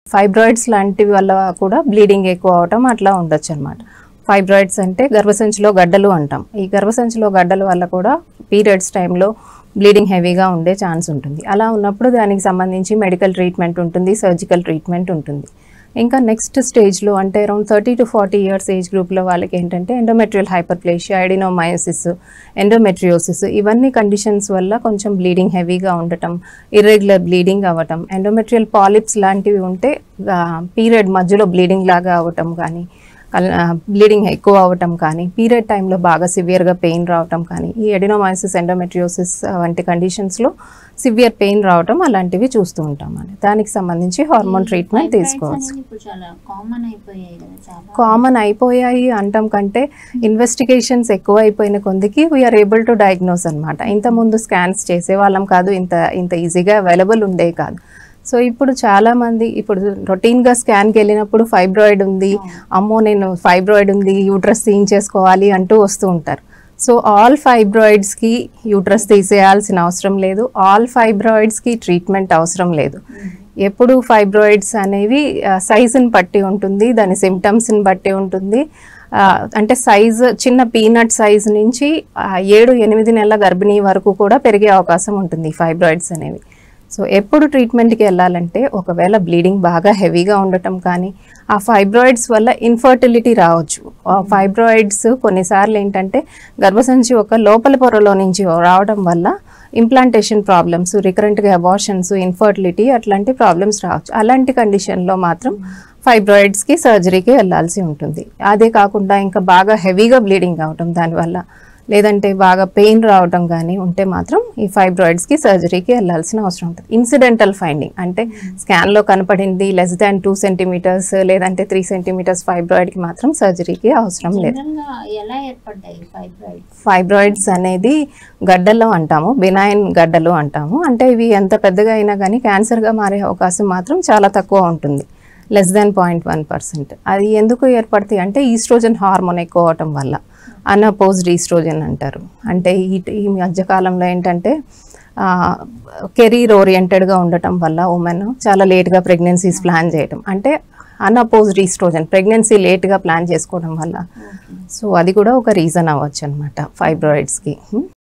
fibroids లాంటివి వల్ల కూడా బ్లీడింగ్ ఎక్కువ అవటం అట్లా ఉండొచ్చు అనమాట ఫైబ్రాయిడ్స్ అంటే గర్భసంచిలో గడ్డలు అంటాం ఈ గర్భసంచిలో గడ్డల వల్ల కూడా పీరియడ్స్ టైంలో బ్లీడింగ్ హెవీగా ఉండే ఛాన్స్ ఉంటుంది అలా ఉన్నప్పుడు దానికి సంబంధించి మెడికల్ ట్రీట్మెంట్ ఉంటుంది సర్జికల్ ట్రీట్మెంట్ ఉంటుంది ఇంకా నెక్స్ట్ స్టేజ్లో అంటే around thirty to forty years age గ్రూప్లో వాళ్ళకి ఏంటంటే ఎండోమెట్రియల్ హైపర్ప్లేషియా ఐడినోమయోసిస్ ఎండోమెట్రియోసిస్ ఇవన్నీ కండిషన్స్ వల్ల కొంచెం బ్లీడింగ్ హెవీగా ఉండటం ఇర్రెగ్యులర్ బ్లీడింగ్ అవ్వటం ఎండోమెట్రియల్ పాలిప్స్ లాంటివి ఉంటే పీరియడ్ మధ్యలో బ్లీడింగ్ లాగా అవ్వటం కానీ బ్లీడింగ్ ఎక్కువ అవ్వటం కానీ పీరియడ్ టైంలో బాగా సివియర్గా పెయిన్ రావటం కానీ ఈ ఎడినోమైసిస్ ఎండోమెట్రియోసిస్ వంటి కండిషన్స్లో సివియర్ పెయిన్ రావటం అలాంటివి చూస్తూ ఉంటాం అని దానికి సంబంధించి హార్మోన్ ట్రీట్మెంట్ Fibroids తీసుకోవచ్చు అనేవి ఇప్పుడు చాలా కామన్ అయిపోయాయి కదా చాలా కామన్ అయిపోయాయి అంటాం కంటే ఇన్వెస్టిగేషన్స్ ఎక్కువ అయిపోయిన కొందికి వీఆర్ ఏబుల్ టు డయాగ్నోస్ అనమాట ఇంతకుముందు స్కాన్స్ చేసేవాళ్ళం కాదు ఇంత ఇంత ఈజీగా అవైలబుల్ ఉండే కాదు సో ఇప్పుడు చాలా మంది ఇప్పుడు రొటీన్గా స్కాన్కి వెళ్ళినప్పుడు ఫైబ్రాయిడ్ ఉంది అమ్మో నేను ఫైబ్రాయిడ్ ఉంది యూట్రస్ తీయించేసుకోవాలి అంటూ వస్తూ ఉంటారు సో ఆల్ ఫైబ్రాయిడ్స్కి యూట్రస్ తీసేయాల్సిన అవసరం లేదు ఆల్ ఫైబ్రాయిడ్స్కి ట్రీట్మెంట్ అవసరం లేదు ఎప్పుడు ఫైబ్రాయిడ్స్ అనేవి సైజుని బట్టి ఉంటుంది దాని సిమ్టమ్స్ని బట్టి ఉంటుంది ఆ, అంటే సైజ్ చిన్న పీనట్ సైజ్ నుంచి ఆ, ఏడు ఎనిమిది నెలల గర్భిణీ వరకు కూడా పెరిగే అవకాశం ఉంటుంది ఈ ఫైబ్రాయిడ్స్ అనేవి సో ఎప్పుడు ట్రీట్మెంట్కి వెళ్ళాలంటే ఒకవేళ బ్లీడింగ్ బాగా హెవీగా ఉండటం కానీ ఆ ఫైబ్రాయిడ్స్ వల్ల ఇన్ఫర్టిలిటీ రావచ్చు ఆ ఫైబ్రాయిడ్స్ కొన్నిసార్లు ఏంటంటే గర్భసంచి ఒక లోపల పొరలో నుంచి రావడం వల్ల ఇంప్లాంటేషన్ ప్రాబ్లమ్స్ రికరెంట్గా అబార్షన్స్ ఇన్ఫర్టిలిటీ అట్లాంటి ప్రాబ్లమ్స్ రావచ్చు అలాంటి కండిషన్లో మాత్రం ఫైబ్రాయిడ్స్కి సర్జరీకి వెళ్ళాల్సి ఉంటుంది అదే కాకుండా ఇంకా బాగా హెవీగా బ్లీడింగ్ అవటం దానివల్ల లేదంటే బాగా పెయిన్ రావటం కానీ ఉంటే మాత్రం ఈ ఫైబ్రాయిడ్స్కి సర్జరీకి వెళ్ళాల్సిన అవసరం ఉంటుంది ఇన్సిడెంటల్ ఫైండింగ్ అంటే స్కాన్లో కనపడింది లెస్ దాన్ టూ సెంటీమీటర్స్ లేదంటే త్రీ సెంటీమీటర్స్ ఫైబ్రాయిడ్కి మాత్రం సర్జరీకి అవసరం లేదు జనరల్ గా ఎలా ఏర్పడ్డాయి ఫైబ్రాయిడ్స్ ఫైబ్రాయిడ్స్ అనేది గడ్డలు అంటాము బినాయిన్ గడ్డలు అంటాము అంటే ఇవి ఎంత పెద్దగా అయినా కానీ క్యాన్సర్గా మారే అవకాశం మాత్రం చాలా తక్కువ ఉంటుంది less than point one percent అది ఎందుకు ఏర్పడతాయి అంటే ఈస్ట్రోజన్ హార్మోన్ ఎక్కువ అవటం వల్ల అన్అపోజ్డ్ ఈస్ట్రోజన్ అంటారు అంటే ఈ ఈ మధ్యకాలంలో ఏంటంటే కెరీర్ ఓరియంటెడ్గా ఉండటం వల్ల ఉమెన్ చాలా లేట్గా ప్రెగ్నెన్సీస్ ప్లాన్ చేయటం అంటే అన్అపోజ్డ్ ఈస్ట్రోజన్ ప్రెగ్నెన్సీ లేట్గా ప్లాన్ చేసుకోవడం వల్ల సో అది కూడా ఒక రీజన్ అవ్వచ్చు అనమాట ఫైబ్రాయిడ్స్కి